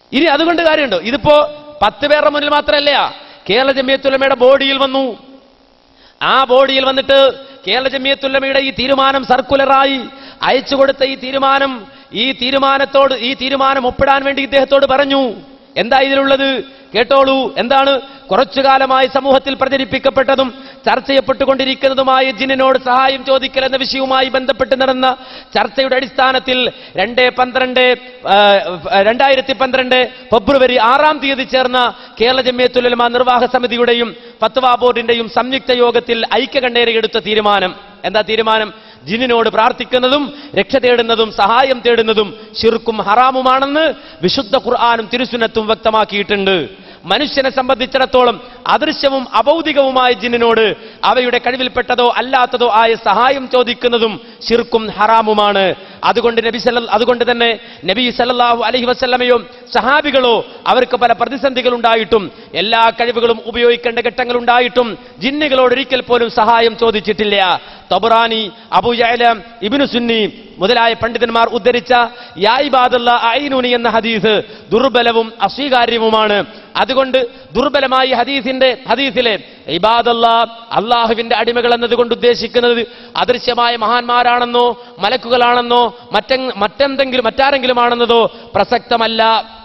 ഇനി അതുകൊണ്ട് കാര്യമുണ്ടോ ഇതിപ്പോ പത്ത് പേരുടെ മുന്നിൽ മാത്രമല്ല കേരള ജമിയത്തുലമയുടെ ബോഡിയിൽ വന്നു ആ ബോഡിയിൽ വന്നിട്ട് കേരള ജമിയത്തുല്ലമയുടെ ഈ തീരുമാനം സർക്കുലറായി അയച്ചു കൊടുത്ത ഈ തീരുമാനം ഈ തീരുമാനത്തോട് ഈ തീരുമാനം ഒപ്പിടാൻ വേണ്ടി ഇദ്ദേഹത്തോട് പറഞ്ഞു എന്താ ഇതിലുള്ളത് കേട്ടോളൂ എന്താണ് കുറച്ചു കാലമായി സമൂഹത്തിൽ പ്രചരിപ്പിക്കപ്പെട്ടതും ചർച്ച ചെയ്യപ്പെട്ടുകൊണ്ടിരിക്കുന്നതുമായ ജിന്നിനോട് സഹായം ചോദിക്കൽ എന്ന വിഷയവുമായി ബന്ധപ്പെട്ട് നടന്ന ചർച്ചയുടെ അടിസ്ഥാനത്തിൽ രണ്ട് പന്ത്രണ്ട് രണ്ടായിരത്തി പന്ത്രണ്ട് ഫെബ്രുവരി ആറാം തീയതി ചേർന്ന കേരള ജമ്മിയത്തുലമ നിർവാഹക സമിതിയുടെയും ഫത്വ ബോർഡിന്റെയും സംയുക്ത യോഗത്തിൽ ഐക്യകണ്ഠേരയെടുത്ത തീരുമാനം എന്താ തീരുമാനം ജിന്നിനോട് പ്രാർത്ഥിക്കുന്നതും രക്ഷ തേടുന്നതും സഹായം തേടുന്നതും ശിർക്കും ഹറാമുമാണെന്ന് വിശുദ്ധ ഖുർആാനും തിരുസുനത്തും വ്യക്തമാക്കിയിട്ടുണ്ട് മനുഷ്യനെ സംബന്ധിച്ചിടത്തോളം അദൃശ്യവും അഭൗതികവുമായ ജിന്നിനോട് അവയുടെ കഴിവിൽപ്പെട്ടതോ അല്ലാത്തതോ ആയ സഹായം ചോദിക്കുന്നതും ശിർക്കും ഹറാമുമാണ് അതുകൊണ്ട് നബി സല്ല അതുകൊണ്ട് തന്നെ നബി സല്ലല്ലാഹു അലൈഹി വസല്ലമയോ സഹാബികളോ അവർക്ക് പല പ്രതിസന്ധികൾ ഉണ്ടായിട്ടും എല്ലാ കഴിവുകളും ഉപയോഗിക്കേണ്ട ഘട്ടങ്ങൾ ഉണ്ടായിട്ടും ജിന്നുകളോട് ഒരിക്കൽ പോലും സഹായം ചോദിച്ചിട്ടില്ല തബറാനി അബു യഅല ഇബ്നു സുന്നി മുതലായ പണ്ഡിതന്മാർ ഉദ്ധരിച്ച യായിബാദുള്ള ഐനൂനി എന്ന ഹദീസ് ദുർബലവും അസ്വീകാര്യവുമാണ് അതുകൊണ്ട് ദുർബലമായ ഹദീസിന്റെ ഹദീസിലെ ഇബാദല്ല അള്ളാഹുവിന്റെ അടിമകൾ എന്നതുകൊണ്ട് ഉദ്ദേശിക്കുന്നത് അദൃശ്യമായ മഹാന്മാരാണെന്നോ മലക്കുകളാണെന്നോ മറ്റ മറ്റെന്തെങ്കിലും മറ്റാരെങ്കിലും ആണെന്നതോ പ്രസക്തമല്ല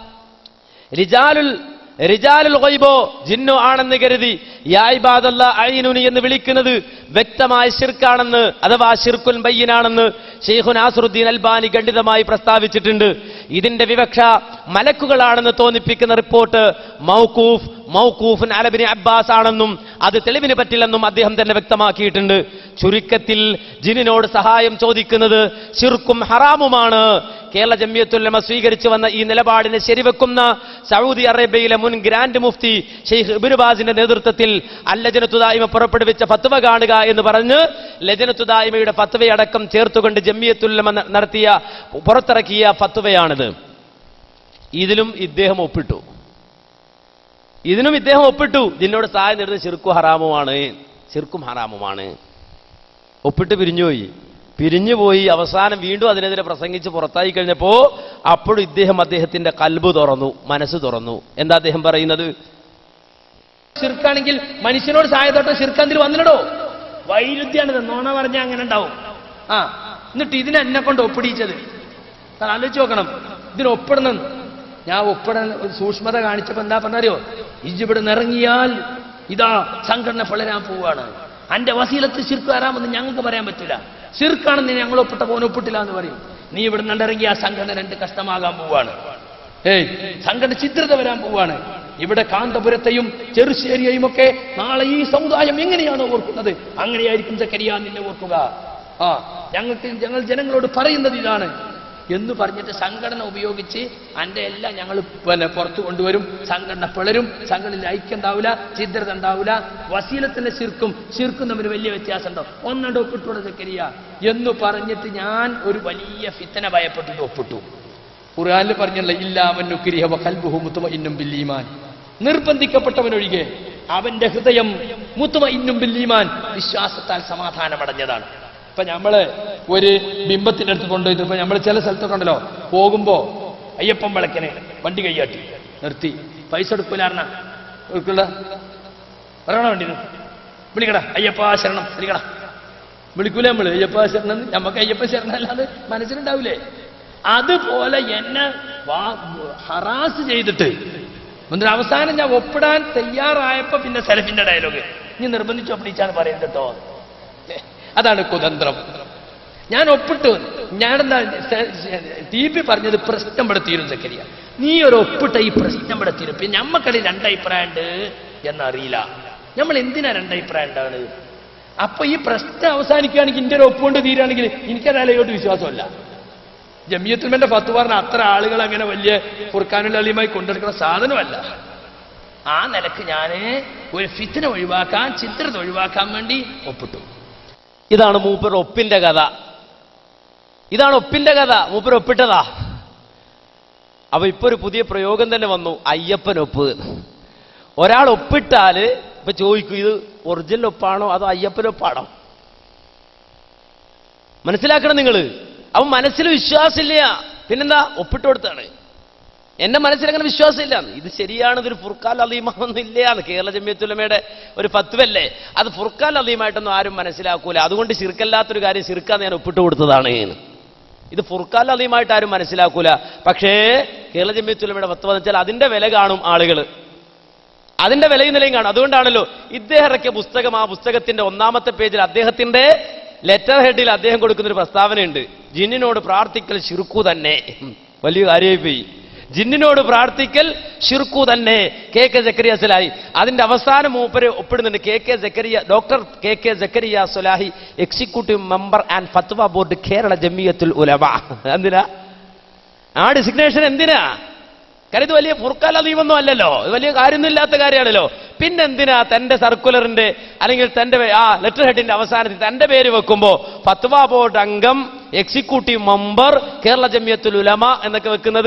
റിജാലുൽ റിജാലുൽ ഗൈബോ ജിന്നോ ആണെന്ന് കരുതി യായിബാദല്ല ഐനുനി എന്ന് വിളിക്കുന്നത് വ്യക്തമായ ഷിർക്കാണെന്ന് അഥവാ ഷിർക്കുൻ ബയ്യനാണെന്ന് ഷെയ്ഖു നാസറുദ്ദീൻ അൽബാനി ഖണ്ഡിതമായി പ്രസ്താവിച്ചിട്ടുണ്ട് ഇതിന്റെ വിവക്ഷ മലക്കുകളാണെന്ന് തോന്നിപ്പിക്കുന്ന റിപ്പോർട്ട് മൗക്കൂഫ് മൗക്കൂഫുൻ അലബിന് അബ്ബാസ് ആണെന്നും അത് തെളിവിന് പറ്റില്ലെന്നും അദ്ദേഹം തന്നെ വ്യക്തമാക്കിയിട്ടുണ്ട് ചുരുക്കത്തിൽ ജിനിനോട് സഹായം ചോദിക്കുന്നത് ശിർക്കും ഹറാമുമാണ് കേരള ജമ്മിയത്തുല്ലമ സ്വീകരിച്ചു വന്ന ഈ നിലപാടിനെ ശരിവെക്കുന്ന സൗദി അറേബ്യയിലെ മുൻ ഗ്രാൻഡ് മുഫ്തി ഷെയ്ഖ് ഇബിനുബാസിന്റെ നേതൃത്വത്തിൽ അല്ലജനത്തുദായ്മ പുറപ്പെടുവിച്ച ഫത്വ കാണുക എന്ന് പറഞ്ഞ് ലജനത്തുദായ്മയുടെ ഫത്വയടക്കം ചേർത്തുകൊണ്ട് ജമ്മിയത്തുല്ലമ ന- നടത്തിയ പുറത്തിറക്കിയ ഫത്വയാണിത് ഇതിലും ഇദ്ദേഹം ഒപ്പിട്ടു ഇതിനും ഇദ്ദേഹം ഒപ്പിട്ടു ഇതിനോട് സഹായം നേടുന്നത് ശിർക്കു ഹറാമുമാണ് ശിർക്കും ഹറാമുമാണ് ഒപ്പിട്ട് പിരിഞ്ഞുപോയി പിരിഞ്ഞുപോയി അവസാനം വീണ്ടും അതിനെതിരെ പ്രസംഗിച്ച് പുറത്തായി കഴിഞ്ഞപ്പോ അപ്പോഴും ഇദ്ദേഹം അദ്ദേഹത്തിന്റെ കൽബ് തുറന്നു മനസ്സ് തുറന്നു എന്താ അദ്ദേഹം പറയുന്നത് ശിർക്കാണെങ്കിൽ മനുഷ്യനോട് സഹായത്തോട്ട് ശിർക്കാന്തിൽ വന്നിടോ വൈരുദ്ധ്യാണ് നോണ പറഞ്ഞാൽ അങ്ങനെ ഉണ്ടാവും ആ എന്നിട്ട് ഇതിനെ എന്നെ കൊണ്ട് ഒപ്പിടിച്ചത് താൻ ആലോചിച്ച് നോക്കണം ഇതിന് ഒപ്പിടണം ഞാൻ ഒപ്പിടാൻ ഒരു സൂക്ഷ്മത കാണിച്ചപ്പോ എന്താ പറഞ്ഞറിയോ ഇജിവിടെ ഇറങ്ങിയാൽ ഇതാ സംഘടന പിളരാൻ പോവാണ് അന്റെ വസീലത്ത് ശിർക്ക് വരാമെന്ന് ഞങ്ങൾക്ക് പറയാൻ പറ്റില്ല ശിർക്കാണെന്ന് ഞങ്ങൾ ഒപ്പിട്ട പോൻ ഒപ്പിട്ടില്ല എന്ന് പറയും നീ ഇവിടെ നിന്നിറങ്ങി ആ സംഘടന രണ്ട് കഷ്ടമാകാൻ പോവാണ് ഏയ് സംഘടന ചിത്രത വരാൻ പോവാണ് ഇവിടെ കാന്തപുരത്തെയും ചെറുശ്ശേരിയെയും ഒക്കെ നാളെ ഈ സമുദായം എങ്ങനെയാണോ ഓർക്കുന്നത് അങ്ങനെയായിരിക്കും സക്കരിയ നിന്നെ ഓർക്കുക ആ ഞങ്ങൾക്ക് ഞങ്ങൾ ജനങ്ങളോട് പറയുന്നത് ഇതാണ് എന്ന് പറഞ്ഞിട്ട് സംഘടന ഉപയോഗിച്ച് അന്റെ എല്ലാം ഞങ്ങൾ പിന്നെ പുറത്തു കൊണ്ടുവരും സംഘടന പിളരും സംഘടനയിൽ ഐക്യം ഉണ്ടാവില്ല ചിദ്രത ഉണ്ടാവില്ല വസീലത്തിന്റെ ശിർക്കും ശിർക്കും തമ്മിൽ വലിയ വ്യത്യാസം ഉണ്ടോ ഒന്നണ്ട് ഒപ്പിട്ടോടെ സക്കരിയ എന്ന് പറഞ്ഞിട്ട് ഞാൻ ഒരു വലിയ ഫിത്തന ഭയപ്പെട്ടിട്ട് ഒപ്പിട്ടു ഖുർആനിൽ പറഞ്ഞല്ല ഇല്ലാമന്നുക്രിഹ കൽബുഹു മുത്തുമ ഇന്നും ബില്ലീമാൻ നിർബന്ധിക്കപ്പെട്ടവനൊഴികെ അവന്റെ ഹൃദയം മുത്തുമ ഇന്നും ബില്ലീമാൻ വിശ്വാസത്താൽ സമാധാനമടഞ്ഞതാണ് ഇപ്പൊ നമ്മള് ഒരു ബിംബത്തിന്റെ അടുത്ത് കൊണ്ടുപോയിട്ട് ഇപ്പൊ നമ്മൾ ചില സ്ഥലത്തൊക്കെ ഉണ്ടല്ലോ പോകുമ്പോ അയ്യപ്പൻ വിളക്കിനെ വണ്ടി കൈയാട്ടി നിർത്തി പൈസ എടുക്കൂലാർന്ന എടുക്കണ്ട പറയണ വണ്ടി നിർത്തി. വിളിക്കടാ അയ്യപ്പ ശരണം വിളിക്കടാ വിളിക്കൂലേ നമ്മള് അയ്യപ്പ ശരണം എന്ന്? നമുക്ക് അയ്യപ്പ ശരണം അല്ലാതെ മനസ്സിലുണ്ടാവൂലേ അതുപോലെ എന്നെ വാ- ഹറാസ് ചെയ്തിട്ട് എന്നിട്ട് അവസാനം ഞാൻ ഒപ്പിടാൻ തയ്യാറായപ്പോ പിന്നെ സെലഫിന്റെ ഡയലോഗ് നീ നിർബന്ധിച്ച് ഒപ്പിടിച്ചാണ് പറയുന്നത് കേട്ടോ അതാണ് കുതന്ത്രം ഞാൻ ഒപ്പിട്ടു ഞാനെന്താ ടി പി പറഞ്ഞത് പ്രശ്നം ഇവിടെ തീരും സക്കരിയ നീ ഒരു ഒപ്പിട്ട ഈ പ്രശ്നം ഇവിടെ തീരും പിന്നെ നമ്മക്കടിൽ രണ്ടഭിപ്രായം ഉണ്ട് എന്നറിയില്ല നമ്മൾ എന്തിനാ രണ്ടഭിപ്രായം ഉണ്ടാണ് അപ്പൊ ഈ പ്രശ്നം അവസാനിക്കുകയാണെങ്കിൽ ഇന്റെ ഒരു ഒപ്പുകൊണ്ട് തീരുകയാണെങ്കിൽ എനിക്കതിലോട്ട് വിശ്വാസമല്ല ജമിയത്തുൽമന്റെ ഫത്ത് പറഞ്ഞ അത്ര ആളുകൾ അങ്ങനെ വലിയ ഫുർഖാനുൽ അലിയുമായി കൊണ്ടെടുക്കുന്ന സാധനമല്ല ആ നിലക്ക് ഞാൻ ഒരു ഫിത്തിനെ ഒഴിവാക്കാൻ ചിത്രത്തെ ഒഴിവാക്കാൻ വേണ്ടി ഒപ്പിട്ടു ഇതാണ് മൂപ്പർ ഒപ്പിന്റെ കഥ ഇതാണ് ഒപ്പിന്റെ കഥ മൂപ്പർ ഒപ്പിട്ടതാ അപ്പൊ ഇപ്പൊ ഒരു പുതിയ പ്രയോഗം തന്നെ വന്നു അയ്യപ്പൻ ഒപ്പ് ഒരാൾ ഒപ്പിട്ടാല് ഇപ്പൊ ചോദിക്കും ഇത് ഒറിജിനൽ ഒപ്പാണോ അതോ അയ്യപ്പൻ ഒപ്പാണോ മനസ്സിലാക്കണം നിങ്ങൾ അവൻ മനസ്സിൽ വിശ്വാസമില്ല പിന്നെന്താ ഒപ്പിട്ട് കൊടുത്താണ് എന്റെ മനസ്സിൽ അങ്ങനെ വിശ്വാസമില്ല ഇത് ശരിയാണ് ഇതൊരു ഫുർഖാൻ അലീമൊന്നും ഇല്ല കേരള ജമ്യത്തുലമയുടെ ഒരു ഫത്വല്ലേ അത് ഫുർഖാൻ അലീമായിട്ടൊന്നും ആരും മനസ്സിലാക്കൂല അതുകൊണ്ട് ശിർക്കല്ലാത്തൊരു കാര്യം ശിർക്കാന്ന് ഞാൻ ഒപ്പിട്ട് കൊടുത്തതാണ് എന്ന്. ഇത് ഫുർഖാൻ അലീമായിട്ട് ആരും മനസ്സിലാക്കൂല പക്ഷേ കേരള ജമ്യത്തുലമയുടെ ഫത്വ എന്ന് വെച്ചാൽ അതിന്റെ വില കാണും ആളുകൾ അതിന്റെ വിലയും നിലയും കാണും അതുകൊണ്ടാണല്ലോ ഇദ്ദേഹം ഇറക്കിയ പുസ്തകം ആ പുസ്തകത്തിന്റെ ഒന്നാമത്തെ പേജിൽ അദ്ദേഹത്തിന്റെ ലെറ്റർ ഹെഡിൽ അദ്ദേഹം കൊടുക്കുന്ന ഒരു പ്രസ്താവനയുണ്ട് ജിന്നിനോട് പ്രാർത്ഥിക്കൽ ശിർക്കു തന്നെ വലിയ കാര്യമായി പോയി ജിന്നിനോട് പ്രാർത്ഥിക്കൽ ഷിർക്കു തന്നെ കെ കെ ജക്കരിയ സലാഹി അതിന്റെ അവസാനം മൂപ്പര് ഒപ്പിടുന്നുണ്ട് K K Zakariya doctor K K Zakariya Salahi executive member and ഫത്വ ബോർഡ് കേരള ജമിയത്തുൽ ഉലമ എന്തിനാ ആ ഡിസിഗ്നേഷൻ എന്തിനാ കാര്യം ഇത് വലിയ ഫുർക്കാൽ അതീവൊന്നും അല്ലല്ലോ ഇത് വലിയ കാര്യമൊന്നുമില്ലാത്ത കാര്യമാണല്ലോ പിന്നെന്തിനാ തന്റെ സർക്കുലറിന്റെ അല്ലെങ്കിൽ തന്റെ പേ- ആ ലെറ്റർ ഹെഡിന്റെ അവസാനത്തിൽ തന്റെ പേര് വെക്കുമ്പോ ഫത്വ ബോർഡ് അംഗം എക്സിക്യൂട്ടീവ് മെമ്പർ കേരള ജമിയത്തുൽ ഉലമ എന്നൊക്കെ വെക്കുന്നത്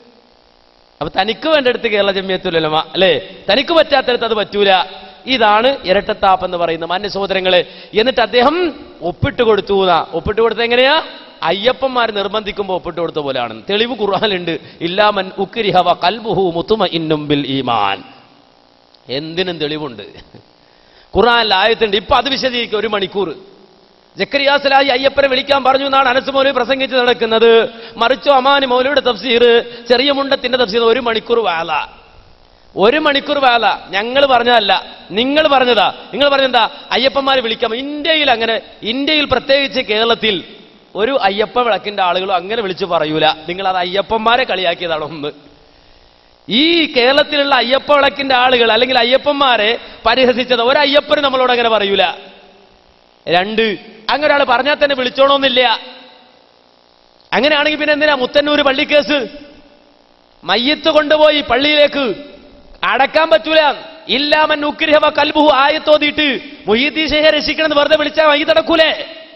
അപ്പൊ തനിക്ക് വേണ്ടെടുത്ത് കേരള ജമിയത്തുൽ ഉലമ അല്ലേ തനിക്ക് പറ്റാത്തടുത്ത് അത് പറ്റൂല ഇതാണ് ഇരട്ടത്താപ്പ് എന്ന് പറയുന്ന മാന്യ സഹോദരങ്ങളെ എന്നിട്ട് അദ്ദേഹം ഒപ്പിട്ട് കൊടുത്തു എന്നാ ഒപ്പിട്ട് കൊടുത്തത് എങ്ങനെയാ അയ്യപ്പന്മാർ നിർബന്ധിക്കുമ്പോൾ ഒപ്പിട്ട് കൊടുത്ത പോലെയാണ് തെളിവ് ഖുർആാനുണ്ട് ഇല്ലാമൻ ഉക്രിഹവ കൽബുഹു മുത്തുമ ഇന്നും ബിൽ ഈമാൻ എന്തിനും തെളിവുണ്ട് ഖുർആാനിൽ ആയത്തുണ്ട് ഇപ്പൊ അത് വിശദീകരിക്കും ഒരു മണിക്കൂർ ജക്കരിയാസലായി അയ്യപ്പനെ വിളിക്കാൻ പറഞ്ഞു എന്നാണ് അനസ് മൗലവി പ്രസംഗിച്ച് നടക്കുന്നത് മറിച്ചോ അമാനി മൗലവിയുടെ തഫ്സീർ ചെറിയ മുണ്ടത്തിന്റെ തഫ്സീർ ഒരു മണിക്കൂർ വാല ഒരു മണിക്കൂർ വേല ഞങ്ങൾ പറഞ്ഞതല്ല നിങ്ങൾ പറഞ്ഞതാ നിങ്ങൾ പറഞ്ഞെന്താ അയ്യപ്പന്മാരെ വിളിക്കാം ഇന്ത്യയിൽ അങ്ങനെ ഇന്ത്യയിൽ പ്രത്യേകിച്ച് കേരളത്തിൽ ഒരു അയ്യപ്പ വിളക്കിന്റെ ആളുകളും അങ്ങനെ വിളിച്ചു പറയൂല നിങ്ങൾ അത് അയ്യപ്പന്മാരെ കളിയാക്കിയതാണ് ഒന്ന് ഈ കേരളത്തിലുള്ള അയ്യപ്പ വിളക്കിന്റെ ആളുകൾ അല്ലെങ്കിൽ അയ്യപ്പന്മാരെ പരിഹസിച്ചത് ഒരു അയ്യപ്പന് നമ്മളോട് അങ്ങനെ പറയൂല രണ്ട് അങ്ങനെ ഒരാൾ പറഞ്ഞാൽ തന്നെ വിളിച്ചോണമെന്നില്ല അങ്ങനെയാണെങ്കിൽ പിന്നെ എന്തിനാ മുത്തന്നൂർ പള്ളിക്കേസ് മയ്യത്ത് കൊണ്ടുപോയി പള്ളിയിലേക്ക് അടക്കാൻ പറ്റൂല ഇല്ലാമൻ ഉക്രിഹവ കൽബുഹു ആയത്തോതിയിട്ട് മുഹീദ്ദീൻ ഷെയ്ഖെ രക്ഷിക്കണമെന്ന് വെറുതെ വിളിച്ചാൽ മയ്യത്ത് അടക്കൂലേ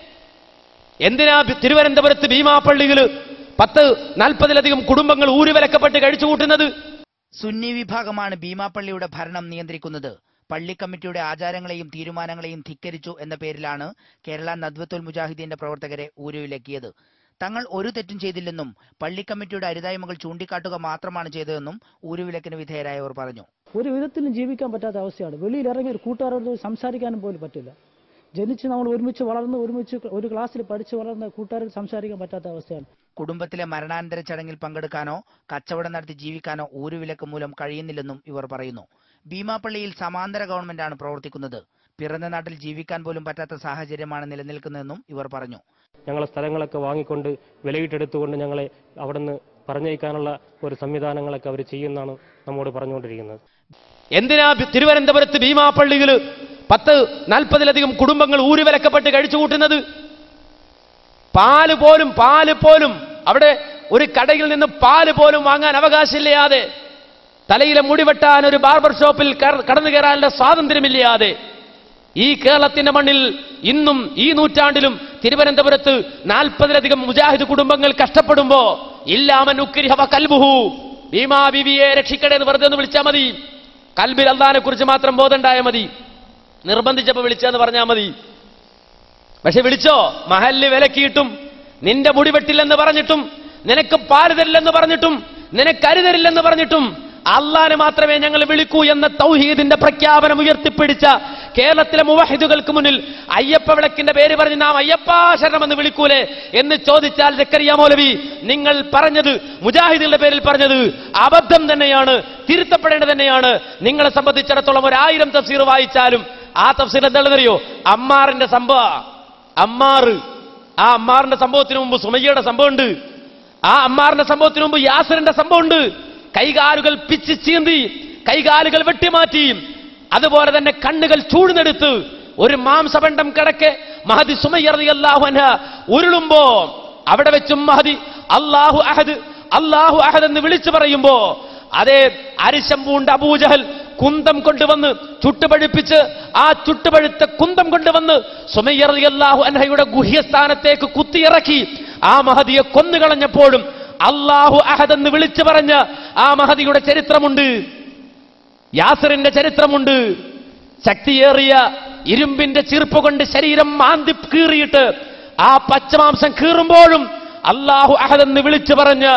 എന്തിനാ ബി- തിരുവനന്തപുരത്ത് ഭീമാപ്പള്ളിയിൽ പത്ത് നാൽപ്പതിലധികം കുടുംബങ്ങൾ ഊരുവിലക്കപ്പെട്ട് കഴിച്ചു കൂട്ടുന്നത് സുന്നി വിഭാഗമാണ് ഭീമാപ്പള്ളിയുടെ ഭരണം നിയന്ത്രിക്കുന്നത് പള്ളി കമ്മിറ്റിയുടെ ആചാരങ്ങളെയും തീരുമാനങ്ങളെയും ധിക്കരിച്ചു എന്ന പേരിലാണ് കേരള നദ്വത്തുൽ മുജാഹിദീന്റെ പ്രവർത്തകരെ ഊരുവിലക്കിയത് തങ്ങൾ ഒരു തെറ്റും ചെയ്തില്ലെന്നും പള്ളി കമ്മിറ്റിയുടെ അരുതായ്മകൾ ചൂണ്ടിക്കാട്ടുക മാത്രമാണ് ചെയ്തതെന്നും ഊരുവിലക്കിന് വിധേയരായവർ പറഞ്ഞു ഒരു വിധത്തിലും ജീവിക്കാൻ പറ്റാത്ത അവസ്ഥയാണ് വെളിയിൽ ഇറങ്ങി ഒരു കൂട്ടുകാരോട് സംസാരിക്കാനും പോലും പറ്റില്ല ജനിച്ച് നമ്മൾ ഒരുമിച്ച് വളർന്ന് ഒരുമിച്ച് ഒരു ക്ലാസ്സിൽ പഠിച്ച് വളർന്ന കൂട്ടുകാരോട് സംസാരിക്കാൻ പറ്റാത്ത അവസ്ഥയാണ് കുടുംബത്തിലെ മരണാനന്തര ചടങ്ങിൽ പങ്കെടുക്കാനോ കച്ചവടം നടത്തി ജീവിക്കാനോ ഊരുവിലക്ക് മൂലം കഴിയുന്നില്ലെന്നും ഇവർ പറയുന്നു ഭീമാപ്പള്ളിയിൽ സമാന്തര ഗവൺമെന്റാണ് പ്രവർത്തിക്കുന്നത് പിറന്ന നാട്ടിൽ ജീവിക്കാൻ പോലും പറ്റാത്ത സാഹചര്യമാണ് നിലനിൽക്കുന്നതെന്നും ഇവർ പറഞ്ഞു ഞങ്ങളെ സ്ഥലങ്ങളൊക്കെ വാങ്ങിക്കൊണ്ട് വിലയിട്ടെടുത്തുകൊണ്ട് ഞങ്ങളെ അവിടുന്ന് പറഞ്ഞയക്കാനുള്ള ഒരു സംവിധാനങ്ങളൊക്കെ അവർ ചെയ്യുന്നതാണ് നമ്മോട് പറഞ്ഞുകൊണ്ടിരിക്കുന്നത് എന്തിനാ ബി- തിരുവനന്തപുരത്ത് ഭീമാപ്പള്ളിയിൽ പത്ത് നാൽപ്പതിലധികം കുടുംബങ്ങൾ ഊരുവിലക്കപ്പെട്ട് കഴിച്ചു കൂട്ടുന്നത് പാല് പോലും പാല് പോലും അവിടെ ഒരു കടയിൽ നിന്ന് പാല് പോലും വാങ്ങാൻ അവകാശമില്ലാതെ തലയിലെ മുടി വെട്ടാൻ ഒരു ബാർബർ ഷോപ്പിൽ കട- കടന്നു കയറാനുള്ള സ്വാതന്ത്ര്യമില്ലാതെ ഈ കേരളത്തിന്റെ മണ്ണിൽ ഇന്നും ഈ നൂറ്റാണ്ടിലും തിരുവനന്തപുരത്ത് നാൽപ്പതിലധികം മുജാഹിദ് കുടുംബങ്ങൾ കഷ്ടപ്പെടുമ്പോ ഇല്ലാമൻ ഉക്രിഹവ കൽബുഹു ഭീമാ ബിബിയെ രക്ഷിക്കണേ എന്ന് വെറുതെ ഒന്ന് വിളിച്ചാൽ മതി കൽബിൽ അള്ളഹാനെ കുറിച്ച് മാത്രം ബോധമുണ്ടായാൽ മതി നിർബന്ധിച്ചപ്പോ വിളിച്ചെന്ന് പറഞ്ഞാൽ മതി പക്ഷെ വിളിച്ചോ മഹല്ല് വിലക്കിയിട്ടും നിന്റെ മുടി വെട്ടില്ലെന്ന് പറഞ്ഞിട്ടും നിനക്ക് പാല് തരില്ലെന്ന് പറഞ്ഞിട്ടും നിനക്ക് അരുതരില്ലെന്ന് പറഞ്ഞിട്ടും അള്ളാനെ മാത്രമേ ഞങ്ങൾ വിളിക്കൂ എന്ന തൗഹീദിന്റെ പ്രഖ്യാപനം ഉയർത്തിപ്പിടിച്ച കേരളത്തിലെ മുവഹിദുകൾക്ക് മുന്നിൽ അയ്യപ്പ വിളക്കിന്റെ പേര് പറഞ്ഞ് നാം അയ്യപ്പാ ശരണമെന്ന് വിളിക്കൂലേ എന്ന് ചോദിച്ചാൽ ജക്കരിയ മൗലവി നിങ്ങൾ പറഞ്ഞത് മുജാഹിദുകളുടെ പേരിൽ പറഞ്ഞത് അബദ്ധം തന്നെയാണ് തിരുത്തപ്പെടേണ്ടത് തന്നെയാണ് നിങ്ങളെ സംബന്ധിച്ചിടത്തോളം ഒരു ആയിരം തഫ്സീർ വായിച്ചാലും ആ തഫ്സീർ എന്താണെന്നറിയോ അമ്മാറിന്റെ സംഭവം അമ്മാറ് ആ അമ്മാറിന്റെ സംഭവത്തിന് മുമ്പ് സുമയ്യയുടെ സംഭവമുണ്ട് ആ അമ്മാറിന്റെ സംഭവത്തിന് മുമ്പ് യാസറിന്റെ സംഭവമുണ്ട് കൈകാലുകൾ പിച്ച് ചീന്തി കൈകാലുകൾ വെട്ടിമാറ്റി അതുപോലെ തന്നെ കണ്ണുകൾ ചൂടുന്നെടുത്ത് ഒരു മാംസപണ്ഡം കിടക്കെ മഹദി സുമയ്യറിയാഹു അൻഹ ഉരുളുമ്പോ അവിടെ വെച്ചും മഹദി അള്ളാഹു അഹദ് അള്ളാഹു അഹദ് എന്ന് വിളിച്ചു പറയുമ്പോ അതേ അരിശം പൂണ്ട അബൂജഹൽ കുന്തം കൊണ്ടുവന്ന് ചുട്ടുപഴുപ്പിച്ച് ആ ചുട്ടുപഴുത്ത കുന്തം കൊണ്ടുവന്ന് സുമയ്യറിയാഹു അൻഹയുടെ ഗുഹ്യസ്ഥാനത്തേക്ക് കുത്തിയിറക്കി ആ മഹദിയെ കൊന്നുകളഞ്ഞപ്പോഴും അള്ളാഹു അഹദ് എന്ന് വിളിച്ചു പറഞ്ഞ ആ മഹദിയുടെ ചരിത്രമുണ്ട് യാസറിന്റെ ചരിത്രമുണ്ട് ശക്തിയേറിയ ഇരുമ്പിന്റെ ചീർപ്പ് കൊണ്ട് ശരീരം മാന്തി കീറിയിട്ട് ആ പച്ചമാംസം കീറുമ്പോഴും അള്ളാഹു അഹദ് എന്ന് വിളിച്ചു പറഞ്ഞ്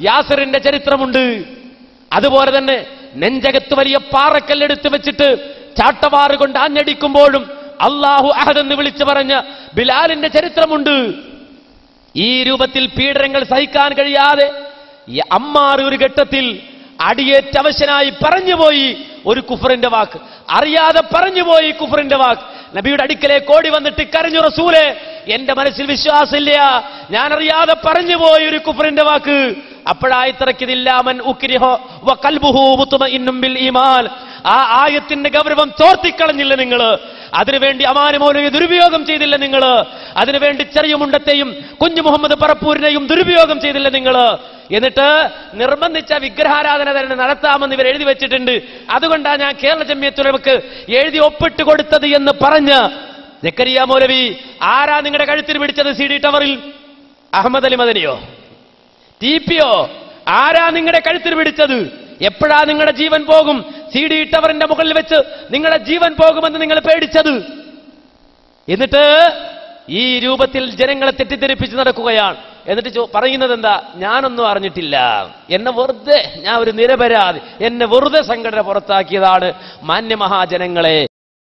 യാസറിന്റെ ചരിത്രമുണ്ട് അതുപോലെ തന്നെ നെഞ്ചകത്ത് വലിയ പാറക്കല്ലെടുത്ത് വെച്ചിട്ട് ചാട്ടവാറ് കൊണ്ട് ആഞ്ഞടിക്കുമ്പോഴും അള്ളാഹു അഹദെന്ന് വിളിച്ചു പറഞ്ഞ ബിലാലിന്റെ ചരിത്രമുണ്ട് ഈ രൂപത്തിൽ പീഡനങ്ങൾ സഹിക്കാൻ കഴിയാതെ ഈ അമ്മാർ ഒരു ഘട്ടത്തിൽ അടിയേറ്റവശനായി പറഞ്ഞുപോയി ഒരു കുഫറിന്റെ വാക്ക് അറിയാതെ പറഞ്ഞുപോയി കുഫറിന്റെ വാക്ക് നബിയുടെ അടുക്കലേക്ക് ഓടി വന്നിട്ട് കരഞ്ഞു റസൂലെ എന്റെ മനസ്സിൽ വിശ്വാസമില്ല ഞാൻ അറിയാതെ പറഞ്ഞുപോയി ഒരു കുഫറിന്റെ വാക്ക് അപ്പോഴായി തിറക്കിതില്ലാമൻ ഉക്രിഹോ വ കൽബുഹു മുത്തുമഇന്നും ബിൽ ഈമാൻ ആ ആയത്തിന്റെ ഗൗരവം ചോർത്തിക്കളഞ്ഞില്ല നിങ്ങൾ അതിനുവേണ്ടി അമാനുമൗലയെ ദുരുപയോഗം ചെയ്തില്ല നിങ്ങൾ അതിനുവേണ്ടി ചെറിയ മുണ്ടത്തെയും കുഞ്ഞു മുഹമ്മദ് പറപ്പൂരിനെയും ദുരുപയോഗം ചെയ്തില്ല നിങ്ങൾ എന്നിട്ട് നിർബന്ധിച്ച വിഗ്രഹാരാധന തന്നെ നടത്താമെന്ന് ഇവർ എഴുതി വെച്ചിട്ടുണ്ട് അതുകൊണ്ടാണ് ഞാൻ കേരള ജമ്യത്തുലവക്ക് എഴുതി ഒപ്പിട്ട് കൊടുത്തത് എന്ന് പറഞ്ഞ് ജക്കരിയ മൗലവി ആരാ നിങ്ങളുടെ കഴുത്തിൽ പിടിച്ചത് സി ഡി ടവറിൽ അഹമ്മദ് അലി മദനിയോ ടി പിയോ ആരാ നിങ്ങളുടെ കഴുത്തിൽ പിടിച്ചത് എപ്പോഴാ നിങ്ങളുടെ ജീവൻ പോകും സി ഡി ടവറിന്റെ മുകളിൽ വെച്ച് നിങ്ങളുടെ ജീവൻ പോകുമെന്ന് നിങ്ങൾ പേടിച്ചത് എന്നിട്ട് ഈ രൂപത്തിൽ ജനങ്ങളെ തെറ്റിദ്ധരിപ്പിച്ച് നടക്കുകയാണ് എന്നിട്ട് ചോ- പറയുന്നത് എന്താ ഞാനൊന്നും അറിഞ്ഞിട്ടില്ല എന്നെ വെറുതെ ഞാൻ ഒരു നിരപരാധി എന്നെ വെറുതെ സംഘടന പുറത്താക്കിയതാണ് മാന്യമഹാജനങ്ങളെ